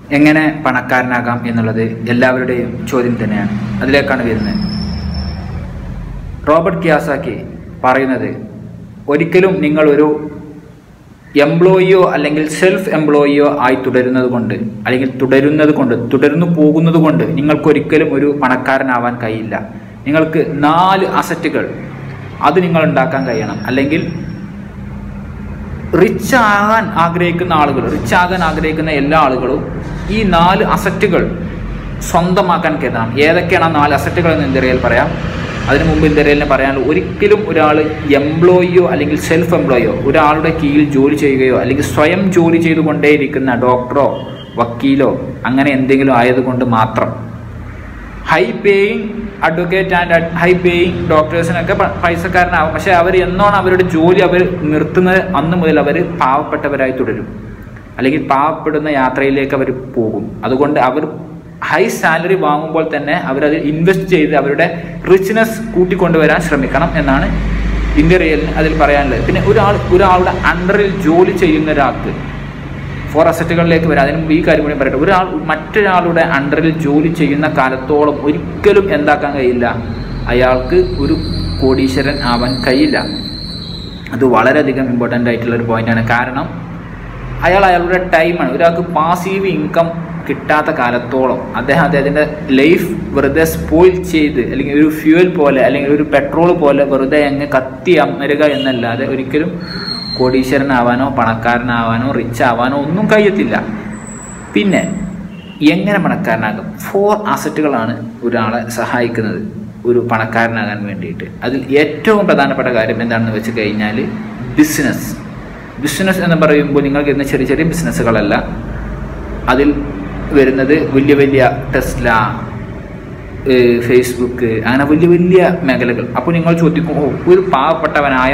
എങ്ങനെ പണക്കാരനാകാം എന്നുള്ളത് എല്ലാവരുടെയും ചോദ്യം തന്നെയാണ് അതിലേക്കാണ് വരുന്നത് റോബർട്ട് കിയാസാക്കി പറയുന്നത് ഒരിക്കലും നിങ്ങൾ ഒരു എംപ്ലോയിയോ അല്ലെങ്കിൽ സെൽഫ് എംപ്ലോയിയോ ആയി തുടരുന്നത് കൊണ്ട് അല്ലെങ്കിൽ തുടരുന്നത് കൊണ്ട് തുടർന്നു പോകുന്നത് കൊണ്ട് നിങ്ങൾക്കൊരിക്കലും ഒരു പണക്കാരനാവാൻ കഴിയില്ല നിങ്ങൾക്ക് നാല് അസറ്റുകൾ അത് നിങ്ങൾ ഉണ്ടാക്കാൻ കഴിയണം അല്ലെങ്കിൽ റിച്ച് ആകാൻ ആഗ്രഹിക്കുന്ന ആളുകൾ റിച്ച് ആകാൻ ആഗ്രഹിക്കുന്ന എല്ലാ ആളുകളും ഈ നാല് അസറ്റുകൾ സ്വന്തമാക്കാൻ കരുതണം ഏതൊക്കെയാണ് ആ നാല് അസറ്റുകൾ എന്ന് ഇന്ത്യയിൽ പറയാം അതിനു മുമ്പ് ഇന്ത്യയിൽ പറയാനുള്ളത് ഒരിക്കലും ഒരാൾ എംപ്ലോയിയോ അല്ലെങ്കിൽ സെൽഫ് എംപ്ലോയിയോ ഒരാളുടെ കീഴിൽ ജോലി ചെയ്യുകയോ അല്ലെങ്കിൽ സ്വയം ജോലി ചെയ്തുകൊണ്ടേയിരിക്കുന്ന ഡോക്ടറോ വക്കീലോ അങ്ങനെ എന്തെങ്കിലും ആയതുകൊണ്ട് മാത്രം high paying advocate and high paying ഡോക്ടേഴ്സിനൊക്കെ പ- പൈസക്കാരനാവും പക്ഷെ അവർ എന്നാണ് അവരുടെ ജോലി അവർ നിർത്തുന്നത് അന്ന് മുതൽ അവർ പാവപ്പെട്ടവരായി തുടരും അല്ലെങ്കിൽ പാവപ്പെടുന്ന യാത്രയിലേക്ക് അവർ പോകും അതുകൊണ്ട് അവർ ഹൈ സാലറി വാങ്ങുമ്പോൾ തന്നെ അവരത് ഇൻവെസ്റ്റ് ചെയ്ത് അവരുടെ റിച്ച്നെസ് കൂട്ടിക്കൊണ്ടുവരാൻ ശ്രമിക്കണം എന്നാണ് ഇന്ത്യ റിയലിന് അതിൽ പറയാനുള്ളത് പിന്നെ ഒരാൾ ഒരാളുടെ അണ്ടറിൽ ജോലി ചെയ്യുന്ന ഒരാൾക്ക് ഫോർ അസറ്റുകളിലേക്ക് വരാം അതിന് മുമ്പ് ഈ കാര്യം കൂടി പറയട്ടെ ഒരാൾ മറ്റൊരാളുടെ അണ്ടറിൽ ജോലി ചെയ്യുന്ന കാലത്തോളം ഒരിക്കലും എന്താക്കാൻ കഴിയില്ല അയാൾക്ക് ഒരു കോടീശ്വരൻ ആവാൻ കഴിയില്ല അത് വളരെയധികം ഇമ്പോർട്ടൻ്റ് ആയിട്ടുള്ള ഒരു പോയിന്റാണ് കാരണം അയാൾ അയാളുടെ ടൈമാണ് ഒരാൾക്ക് പാസീവ് ഇൻകം കിട്ടാത്ത കാലത്തോളം അദ്ദേഹം അദ്ദേഹത്തിൻ്റെ ലൈഫ് വെറുതെ സ്പോയിൽ ചെയ്ത് അല്ലെങ്കിൽ ഒരു ഫ്യൂവൽ പോലെ അല്ലെങ്കിൽ ഒരു പെട്രോൾ പോലെ വെറുതെ അങ്ങ് കത്തി അമരുക എന്നല്ലാതെ ഒരിക്കലും കോടീശ്വരനാവാനോ പണക്കാരനാവാനോ റിച്ച് ആവാനോ ഒന്നും കഴിയത്തില്ല പിന്നെ എങ്ങനെ പണക്കാരനാകും ഫോർ അസറ്റുകളാണ് ഒരാളെ സഹായിക്കുന്നത് ഒരു പണക്കാരനാകാൻ വേണ്ടിയിട്ട് അതിൽ ഏറ്റവും പ്രധാനപ്പെട്ട കാര്യം എന്താണെന്ന് വെച്ച് കഴിഞ്ഞാൽ ബിസിനസ് ബിസിനസ് എന്ന് പറയുമ്പോൾ നിങ്ങൾക്ക് ഇരുന്ന ചെറിയ ചെറിയ ബിസിനസ്സുകളല്ല അതിൽ വരുന്നത് വലിയ വലിയ ടെസ്ല ഏഹ് ഫേസ്ബുക്ക് അങ്ങനെ വലിയ വലിയ മേഖലകൾ അപ്പോൾ നിങ്ങൾ ചോദിക്കും ഓ ഒരു പാവപ്പെട്ടവനായ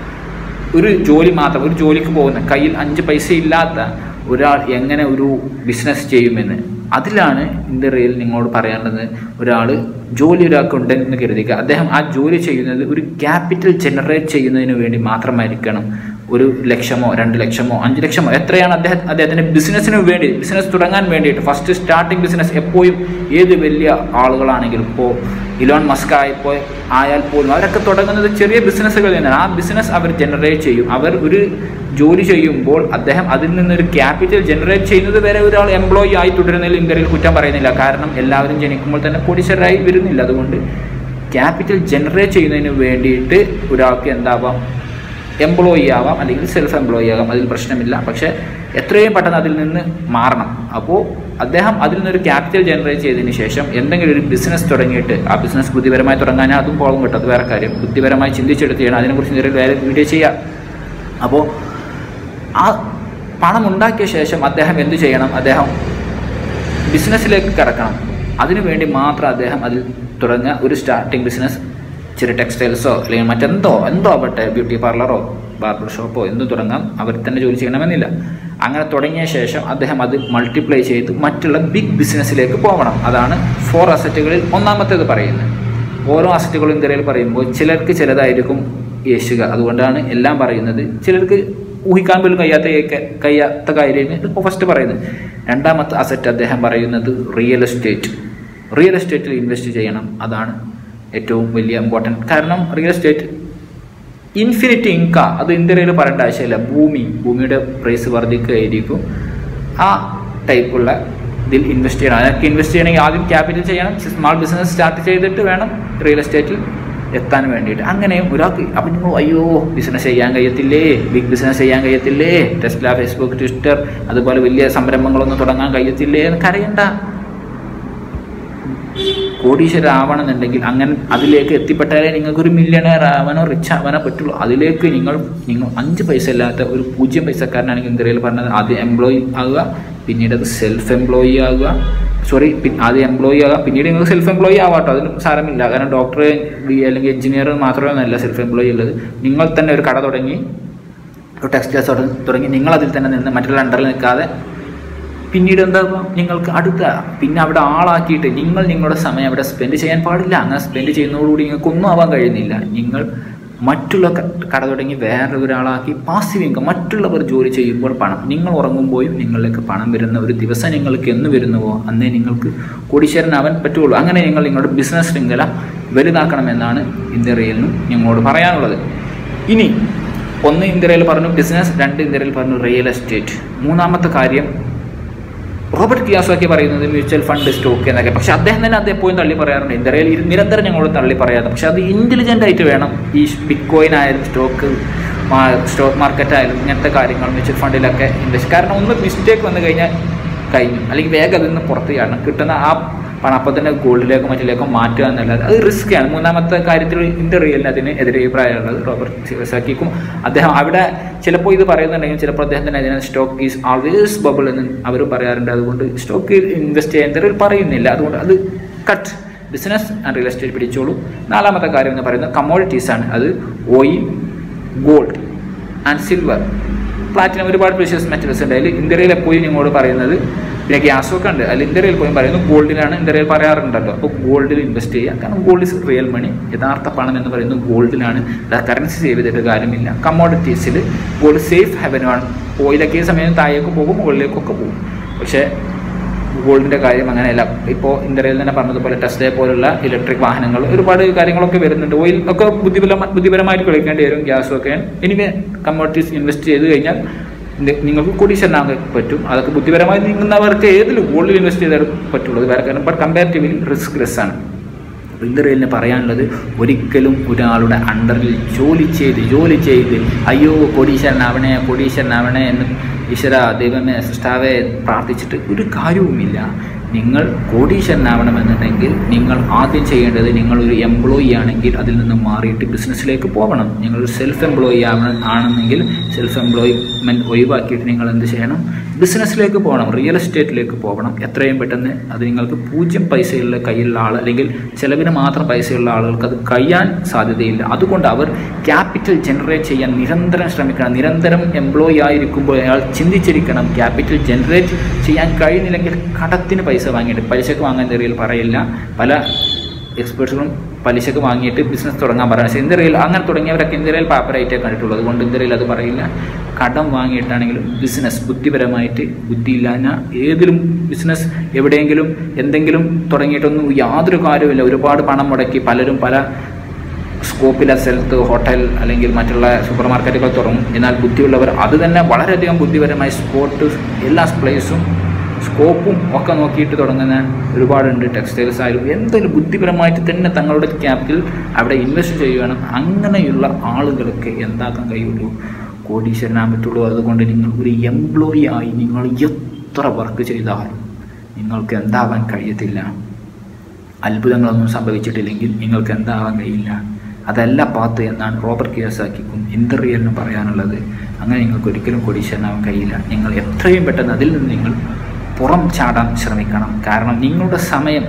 ഒരു ജോലി മാത്രം ഒരു ജോലിക്ക് പോകുന്ന കയ്യിൽ അഞ്ച് പൈസ ഇല്ലാത്ത ഒരാൾ എങ്ങനെ ഒരു ബിസിനസ് ചെയ്യുമെന്ന് അതിലാണ് ഇന്ത്യ റിയൽ നിങ്ങളോട് പറയാനുള്ളത് ഒരാൾ ജോലി ഒരാൾക്ക് ഉണ്ടെന്ന് കരുതുക അദ്ദേഹം ആ ജോലി ചെയ്യുന്നത് ഒരു ക്യാപിറ്റൽ ജനറേറ്റ് ചെയ്യുന്നതിന് വേണ്ടി മാത്രമായിരിക്കണം ഒരു ലക്ഷമോ രണ്ട് ലക്ഷമോ അഞ്ച് ലക്ഷമോ എത്രയാണ് അദ്ദേഹം അദ്ദേഹത്തിൻ്റെ ബിസിനസ്സിന് വേണ്ടി ബിസിനസ് തുടങ്ങാൻ വേണ്ടിയിട്ട് ഫസ്റ്റ് സ്റ്റാർട്ടിങ് ബിസിനസ് എപ്പോഴും ഏത് വലിയ ആളുകളാണെങ്കിലും ഇപ്പോൾ ഇലോൺ മസ്ക് ആയപ്പോൾ ആയാൽ പോലും അവരൊക്കെ തുടങ്ങുന്നത് ചെറിയ ബിസിനസ്സുകളിൽ നിന്നാണ് ആ ബിസിനസ് അവർ ജനറേറ്റ് ചെയ്യും അവർ ഒരു ജോലി ചെയ്യുമ്പോൾ അദ്ദേഹം അതിൽ നിന്നൊരു ക്യാപിറ്റൽ ജനറേറ്റ് ചെയ്യുന്നത് വരെ ഒരാൾ എംപ്ലോയി ആയി തുടരുന്നതിൽ ഇന്ത്യയിൽ കുറ്റം പറയുന്നില്ല കാരണം എല്ലാവരും ജനിക്കുമ്പോൾ തന്നെ കോടീശ്വരരായി വരുന്നില്ല അതുകൊണ്ട് ക്യാപിറ്റൽ ജനറേറ്റ് ചെയ്യുന്നതിന് വേണ്ടിയിട്ട് ഒരാൾക്ക് എന്താവാം എംപ്ലോയി ആവാം അല്ലെങ്കിൽ സെൽഫ് എംപ്ലോയി ആകാം അതിൽ പ്രശ്നമില്ല പക്ഷേ എത്രയും പെട്ടെന്ന് അതിൽ നിന്ന് മാറണം അപ്പോൾ അദ്ദേഹം അതിൽ നിന്നൊരു ക്യാപിറ്റൽ ജനറേറ്റ് ചെയ്തതിന് ശേഷം എന്തെങ്കിലും ഒരു ബിസിനസ് തുടങ്ങിയിട്ട് ആ ബിസിനസ് ബുദ്ധിപരമായി തുടങ്ങാൻ അതും പോളും കിട്ടും അത് വേറെ കാര്യം ബുദ്ധിപരമായി ചിന്തിച്ചെടുത്ത് ചെയ്യണം അതിനെക്കുറിച്ച് നേരെ വേറെ വീഡിയോ ചെയ്യാം അപ്പോൾ ആ പണം ഉണ്ടാക്കിയ ശേഷം അദ്ദേഹം എന്ത് ചെയ്യണം അദ്ദേഹം ബിസിനസ്സിലേക്ക് കിടക്കണം അതിനുവേണ്ടി മാത്രം അദ്ദേഹം അതിൽ തുടങ്ങുക ഒരു സ്റ്റാർട്ടിങ് ബിസിനസ് ചെറിയ ടെക്സ്റ്റൈൽസോ അല്ലെങ്കിൽ മറ്റെന്തോ എന്തോ ആവട്ടെ ബ്യൂട്ടി പാർലറോ ബാർബർ ഷോപ്പോ എന്തും തുടങ്ങാം അവർ തന്നെ ജോലി ചെയ്യണമെന്നില്ല അങ്ങനെ തുടങ്ങിയ ശേഷം അദ്ദേഹം അത് മൾട്ടിപ്ലൈ ചെയ്ത് മറ്റുള്ള ബിഗ് ബിസിനസ്സിലേക്ക് പോകണം അതാണ് ഫോർ അസറ്റുകളിൽ ഒന്നാമത്തേത് പറയുന്നത് ഓരോ അസറ്റുകളും ഇന്ത്യയിൽ പറയുമ്പോൾ ചിലർക്ക് ചിലതായിരിക്കും യേശുക അതുകൊണ്ടാണ് എല്ലാം പറയുന്നത് ചിലർക്ക് ഊഹിക്കാൻ പോലും കഴിയാത്ത ഏക- കഴിയാത്ത കാര്യമാണ് ഇപ്പോൾ ഫസ്റ്റ് പറയുന്നത് രണ്ടാമത്തെ അസറ്റ് അദ്ദേഹം പറയുന്നത് റിയൽ എസ്റ്റേറ്റ് റിയൽ എസ്റ്റേറ്റിൽ ഇൻവെസ്റ്റ് ചെയ്യണം അതാണ് ഏറ്റവും വലിയ ഇമ്പോർട്ടൻറ്റ് കാരണം റിയൽ എസ്റ്റേറ്റ് ഇൻഫിനിറ്റി ഇൻക അത് ഇന്ത്യയിൽ പറയേണ്ട ആവശ്യമില്ല ഭൂമി ഭൂമിയുടെ പ്രൈസ് വർദ്ധിക്കുകയായിരിക്കും ആ ടൈപ്പുള്ള ഇതിൽ ഇൻവെസ്റ്റ് ചെയ്യണം അതൊക്കെ ഇൻവെസ്റ്റ് ചെയ്യണമെങ്കിൽ ആദ്യം ക്യാപിറ്റൽ ചെയ്യണം സ്മാൾ ബിസിനസ് സ്റ്റാർട്ട് ചെയ്തിട്ട് വേണം റിയൽ എസ്റ്റേറ്റിൽ എത്താൻ വേണ്ടിയിട്ട് അങ്ങനെയും ഒരാൾക്ക് അപ്പം നിങ്ങൾ അയ്യോ ബിസിനസ് ചെയ്യാൻ കഴിയത്തില്ലേ ബിഗ് ബിസിനസ് ചെയ്യാൻ കഴിയത്തില്ലേ ടെസ്ല ഫേസ്ബുക്ക് ട്വിറ്റർ അതുപോലെ വലിയ സംരംഭങ്ങളൊന്നും തുടങ്ങാൻ കഴിയത്തില്ലേ എന്ന് കരയണ്ട കോടീശ്വരാവണമെന്നുണ്ടെങ്കിൽ അങ്ങനെ അതിലേക്ക് എത്തിപ്പെട്ടാലേ നിങ്ങൾക്കൊരു മില്യണയർ ആവാനോ റിച്ച് ആവാനോ പറ്റുള്ളൂ അതിലേക്ക് നിങ്ങൾ നിങ്ങൾ അഞ്ച് പൈസ ഇല്ലാത്ത ഒരു പൂജ്യം പൈസക്കാരനാണെങ്കിൽ ഇന്ത്യയിൽ പറഞ്ഞത് ആദ്യം എംപ്ലോയി ആകുക പിന്നീട് അത് സെൽഫ് എംപ്ലോയി ആകുക സോറി ആദ്യം എംപ്ലോയി ആകാം പിന്നീട് നിങ്ങൾ സെൽഫ് എംപ്ലോയി ആവാട്ടോ അതിന് സാരമില്ല കാരണം ഡോക്ടർ അല്ലെങ്കിൽ എഞ്ചിനീയർ മാത്രമേ അല്ല സെൽഫ് എംപ്ലോയി ഉള്ളത് നിങ്ങൾ തന്നെ ഒരു കട തുടങ്ങി ഒരു ടെക്സ്റ്റൈൽസ് തുടങ്ങി നിങ്ങൾ അതിൽ തന്നെ നിന്ന് മറ്റുള്ള അണ്ടറിൽ നിൽക്കാതെ പിന്നീട് എന്താകും നിങ്ങൾക്ക് അടുത്ത പിന്നെ അവിടെ ആളാക്കിയിട്ട് നിങ്ങൾ നിങ്ങളുടെ സമയം അവിടെ സ്പെൻഡ് ചെയ്യാൻ പാടില്ല അങ്ങനെ സ്പെൻഡ് ചെയ്യുന്നതോടുകൂടി നിങ്ങൾക്ക് ഒന്നും ആവാൻ കഴിയുന്നില്ല നിങ്ങൾ മറ്റുള്ള ക- കട തുടങ്ങി വേറെ ഒരാളാക്കി പാസീവ് ഇൻകം മറ്റുള്ളവർ ജോലി ചെയ്യുമ്പോൾ പണം നിങ്ങൾ ഉറങ്ങുമ്പോഴും നിങ്ങളിലേക്ക് പണം വരുന്ന ഒരു ദിവസം നിങ്ങൾക്ക് എന്ന് വരുന്നുവോ അന്നേ നിങ്ങൾക്ക് കോടീശ്വരനാവാൻ പറ്റുള്ളൂ അങ്ങനെ നിങ്ങൾ നിങ്ങളുടെ ബിസിനസ് ശൃംഖല വലുതാക്കണമെന്നാണ് ഇന്ത്യയിലും ഞങ്ങളോട് പറയാനുള്ളത് ഇനി ഒന്ന് ഇന്ത്യയിൽ പറഞ്ഞു ബിസിനസ് രണ്ട് ഇന്ത്യയിൽ പറഞ്ഞു റിയൽ എസ്റ്റേറ്റ് മൂന്നാമത്തെ കാര്യം റോബർട്ട് കിയാസോക്കി പറയുന്നത് മ്യൂച്വൽ ഫണ്ട് സ്റ്റോക്ക് എന്നൊക്കെ പക്ഷെ അദ്ദേഹം തന്നെ അത് എപ്പോഴും തള്ളി പറയാറുണ്ട് ഇന്ത്യയിൽ ഇത് നിരന്തരം ഞങ്ങളോട് തള്ളി പറയാറ് പക്ഷെ അത് ഇൻ്റലിജൻ്റ് ആയിട്ട് വേണം ഈ ബിറ്റ് കോയിൻ ആയാലും സ്റ്റോക്ക് സ്റ്റോക്ക് മാർക്കറ്റ് ആയാലും ഇങ്ങനത്തെ കാര്യങ്ങൾ മ്യൂച്വൽ ഫണ്ടിലൊക്കെ ഇൻവെസ്റ്റ് കാരണം ഒന്ന് മിസ്റ്റേക്ക് വന്നു കഴിഞ്ഞാൽ കഴിഞ്ഞു അല്ലെങ്കിൽ വേഗം അതിൽ നിന്ന് പുറത്ത് ചാടണം കിട്ടുന്ന ആ പണം അപ്പോൾ തന്നെ ഗോൾഡിലേക്കോ മറ്റിലേക്കോ മാറ്റുക എന്നല്ലാതെ അത് റിസ്ക്കാണ് മൂന്നാമത്തെ കാര്യത്തിൽ ഇന്ത്യ റിയലിന് അതിന് എതിരെ അഭിപ്രായമുള്ളത് റോബർട്ട് സിവസാക്കിക്കും അദ്ദേഹം അവിടെ ചിലപ്പോൾ ഇത് പറയുന്നുണ്ടെങ്കിൽ ചിലപ്പോൾ അദ്ദേഹത്തിന് അതിന് സ്റ്റോക്ക് ഈസ് ആൾവേസ് ബബിൾ എന്ന് അവർ പറയാറുണ്ട് അതുകൊണ്ട് സ്റ്റോക്ക് ഇൻവെസ്റ്റ് ചെയ്യാൻ ഇന്ത്യയിൽ പറയുന്നില്ല അതുകൊണ്ട് അത് cut business and real estate പിടിച്ചോളൂ നാലാമത്തെ കാര്യം എന്ന് പറയുന്നത് കമ്മോഡിറ്റീസ് ആണ് അത് oil gold and silver platinum ഒരുപാട് പ്രീഷ്യസ് മെറ്റൽസ് ഉണ്ട് അതിൽ ഇന്ത്യയിൽ എപ്പോഴും നിങ്ങളോട് പറയുന്നത് പിന്നെ ഗ്യാസൊക്കെ ഉണ്ട് അതിൽ ഇന്ത്യയിൽ പോയി പറയുന്നത് ഗോൾഡിലാണ് ഇന്ത്യയിൽ പറയാറുണ്ടല്ലോ അപ്പോൾ ഗോൾഡിൽ ഇൻവെസ്റ്റ് ചെയ്യുക കാരണം ഗോൾഡ് ഇസ് റിയൽ മണി യഥാർത്ഥ പണം എന്ന് പറയുന്നത് ഗോൾഡിലാണ് കറൻസി സേവ് ചെയ്തിട്ട് കാര്യമില്ല കമ്മോഡിറ്റീസിൽ ഗോൾഡ് സേഫ് ഹെവനുമാണ് ഓയിലൊക്കെ ഈ സമയം താഴേക്ക് പോകും മുകളിലേക്കൊക്കെ പോകും പക്ഷേ ഗോൾഡിൻ്റെ കാര്യം അങ്ങനെയല്ല ഇപ്പോൾ ഇന്ത്യയിൽ തന്നെ പറഞ്ഞതുപോലെ ടെസ്ലയെ പോലുള്ള ഇലക്ട്രിക് വാഹനങ്ങൾ ഒരുപാട് കാര്യങ്ങളൊക്കെ വരുന്നുണ്ട് ഓയിൽ ഒക്കെ ബുദ്ധിപര ബുദ്ധിപരമായിട്ട് കളിക്കേണ്ടി വരും ഗ്യാസും ഒക്കെ എനിവേ കമ്മോഡിറ്റീസ് ഇൻവെസ്റ്റ് ചെയ്ത് കഴിഞ്ഞാൽ നി- നിങ്ങൾക്ക് കോടീശ്വരനാകാൻ പറ്റും അതൊക്കെ ബുദ്ധിപരമായി നീങ്ങുന്നവർക്ക് ഏതിലും ഗോൾഡിൽ ഇൻവെസ്റ്റ് ചെയ്താൽ പറ്റുള്ളൂ അത് വേറെ കാര്യം ബട്ട് കമ്പാരിറ്റീവ്ലി റിസ്ക് ലെസ് ആണ് ഇന്ത്യയിൽ പറയാനുള്ളത് ഒരിക്കലും ഒരാളുടെ അണ്ടറിൽ ജോലി ചെയ്ത് ജോലി ചെയ്ത് അയ്യോ കോടീശ്വരനാവണേ കോടീശ്വരനാവണേ എന്ന് ഈശ്വര ദൈവമേ സൃഷ്ടാവെ പ്രാർത്ഥിച്ചിട്ട് ഒരു കാര്യവുമില്ല നിങ്ങൾ കോടീശ്വരനാവണമെന്നുണ്ടെങ്കിൽ നിങ്ങൾ ആദ്യം ചെയ്യേണ്ടത് നിങ്ങളൊരു എംപ്ലോയി ആണെങ്കിൽ അതിൽ നിന്ന് മാറിയിട്ട് ബിസിനസ്സിലേക്ക് പോകണം നിങ്ങളൊരു സെൽഫ് എംപ്ലോയി ആവണ ആണെന്നെങ്കിൽ സെൽഫ് എംപ്ലോയ്മെൻറ്റ് ഒഴിവാക്കിയിട്ട് നിങ്ങൾ എന്ത് ചെയ്യണം ബിസിനസ്സിലേക്ക് പോകണം റിയൽ എസ്റ്റേറ്റിലേക്ക് പോകണം എത്രയും പെട്ടെന്ന് അത് നിങ്ങൾക്ക് പൂജ്യം പൈസയുള്ള കയ്യിലുള്ള ആൾ അല്ലെങ്കിൽ ചിലവിന് മാത്രം പൈസയുള്ള ആളുകൾക്ക് അത് കഴിയാൻ സാധ്യതയില്ല അതുകൊണ്ട് അവർ ക്യാപിറ്റൽ ജനറേറ്റ് ചെയ്യാൻ നിരന്തരം ശ്രമിക്കണം നിരന്തരം എംപ്ലോയി ആയിരിക്കുമ്പോൾ അയാൾ ചിന്തിച്ചിരിക്കണം ക്യാപിറ്റൽ ജനറേറ്റ് ചെയ്യാൻ കഴിയുന്നില്ലെങ്കിൽ കടത്തിന് പൈസ വാങ്ങിയിട്ട് പലിശക്ക് വാങ്ങാൻ തെറിയിൽ പറയില്ല പല എക്സ്പേർട്സുകളും പലിശക്ക് വാങ്ങിയിട്ട് ബിസിനസ് തുടങ്ങാൻ പറയുന്നത് പക്ഷേ ഇന്ത്യയിൽ അങ്ങനെ തുടങ്ങിയവരൊക്കെ ഇന്ത്യയിൽ പാപ്പറായിട്ടേ കണ്ടിട്ടുള്ളൂ അതുകൊണ്ട് ഇന്ത്യയിൽ അത് പറയില്ല കടം വാങ്ങിയിട്ടാണെങ്കിലും ബിസിനസ് ബുദ്ധിപരമായിട്ട് ബുദ്ധിയില്ലാഞ്ഞ ഏതിലും ബിസിനസ് എവിടെയെങ്കിലും എന്തെങ്കിലും തുടങ്ങിയിട്ടൊന്നും യാതൊരു കാര്യവുമില്ല ഒരുപാട് പണം മുടക്കി പലരും പല സ്കോപ്പിലെ സ്ഥലത്ത് ഹോട്ടൽ അല്ലെങ്കിൽ മറ്റുള്ള സൂപ്പർ മാർക്കറ്റുകൾ തുടങ്ങും എന്നാൽ ബുദ്ധിയുള്ളവർ അത് തന്നെ വളരെയധികം ബുദ്ധിപരമായി സ്പോട്ട് എല്ലാ പ്ലേസും സ്കോപ്പും ഒക്കെ നോക്കിയിട്ട് തുടങ്ങുന്ന ഒരുപാടുണ്ട് ടെക്സ്റ്റൈൽസ് ആയാലും എന്തെങ്കിലും ബുദ്ധിപരമായിട്ട് തന്നെ തങ്ങളുടെ ക്യാപിറ്റൽ അവിടെ ഇൻവെസ്റ്റ് ചെയ്യുകയാണ് അങ്ങനെയുള്ള ആളുകൾക്ക് എന്താക്കാൻ കഴിയുള്ളൂ കോടീശ്വരനാൻ പറ്റുള്ളൂ അതുകൊണ്ട് നിങ്ങൾ ഒരു എംപ്ലോയി ആയി നിങ്ങൾ എത്ര വർക്ക് ചെയ്താലും നിങ്ങൾക്ക് എന്താവാൻ കഴിയത്തില്ല അത്ഭുതങ്ങളൊന്നും സംഭവിച്ചിട്ടില്ലെങ്കിൽ നിങ്ങൾക്ക് എന്താവാൻ കഴിയില്ല അതല്ല പാത്ത് എന്നാണ് റോബർട്ട് കിയോസാക്കിക്കും ഇന്റർവ്യൂലിനും പറയാനുള്ളത് അങ്ങനെ നിങ്ങൾക്ക് ഒരിക്കലും കൊടീശ്വരനാവാൻ കഴിയില്ല നിങ്ങൾ എത്രയും പെട്ടെന്ന് അതിൽ നിന്ന് നിങ്ങൾ പുറം ചാടാൻ ശ്രമിക്കണം കാരണം നിങ്ങളുടെ സമയം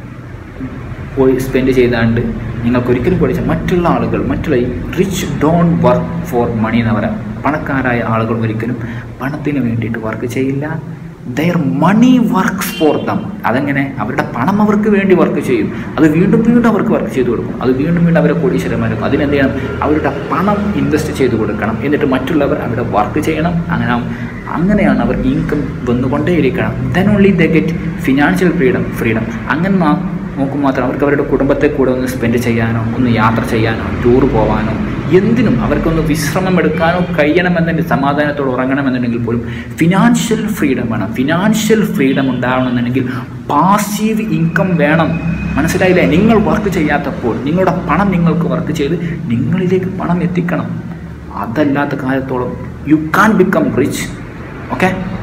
പോയി സ്പെൻഡ് ചെയ്താണ്ട് നിങ്ങൾക്ക് ഒരിക്കലും പഠിച്ച മറ്റുള്ള ആളുകൾ മറ്റുള്ള rich don't work for money എന്ന് പറയാം പണക്കാരായ ആളുകൾ ഒരിക്കലും പണത്തിന് വേണ്ടിയിട്ട് വർക്ക് ചെയ്യില്ല their money works for them അതെങ്ങനെ അവരുടെ പണം അവർക്ക് വേണ്ടി വർക്ക് ചെയ്യും അത് വീണ്ടും വീണ്ടും അവർക്ക് വർക്ക് ചെയ്ത് കൊടുക്കും അത് വീണ്ടും വീണ്ടും അവരെ കോടീശ്വരന്മാരും അതിനെന്ത് ചെയ്യണം അവരുടെ പണം ഇൻവെസ്റ്റ് ചെയ്ത് കൊടുക്കണം എന്നിട്ട് മറ്റുള്ളവർ അവിടെ വർക്ക് ചെയ്യണം അങ്ങനെ അങ്ങനെയാണ് അവർക്ക് ഇൻകം വന്നുകൊണ്ടേയിരിക്കണം then only the get financial freedom freedom അങ്ങനെ നാ- നോക്കും മാത്രം അവർക്ക് അവരുടെ കുടുംബത്തെ കൂടെ ഒന്ന് സ്പെൻഡ് ചെയ്യാനോ ഒന്ന് യാത്ര ചെയ്യാനോ ടൂർ പോകാനോ എന്തിനും അവർക്കൊന്ന് വിശ്രമം എടുക്കാനോ കഴിയണമെന്നുണ്ടെങ്കിൽ സമാധാനത്തോടെ ഉറങ്ങണമെന്നുണ്ടെങ്കിൽ പോലും ഫിനാൻഷ്യൽ ഫ്രീഡം വേണം ഫിനാൻഷ്യൽ ഫ്രീഡം ഉണ്ടാവണമെന്നുണ്ടെങ്കിൽ പാസീവ് ഇൻകം വേണം മനസ്സിലായില്ലേ നിങ്ങൾ വർക്ക് ചെയ്യാത്തപ്പോൾ നിങ്ങളുടെ പണം നിങ്ങൾക്ക് വർക്ക് ചെയ്ത് നിങ്ങളിലേക്ക് പണം എത്തിക്കണം അതല്ലാത്ത കാലത്തോളം you can become rich okay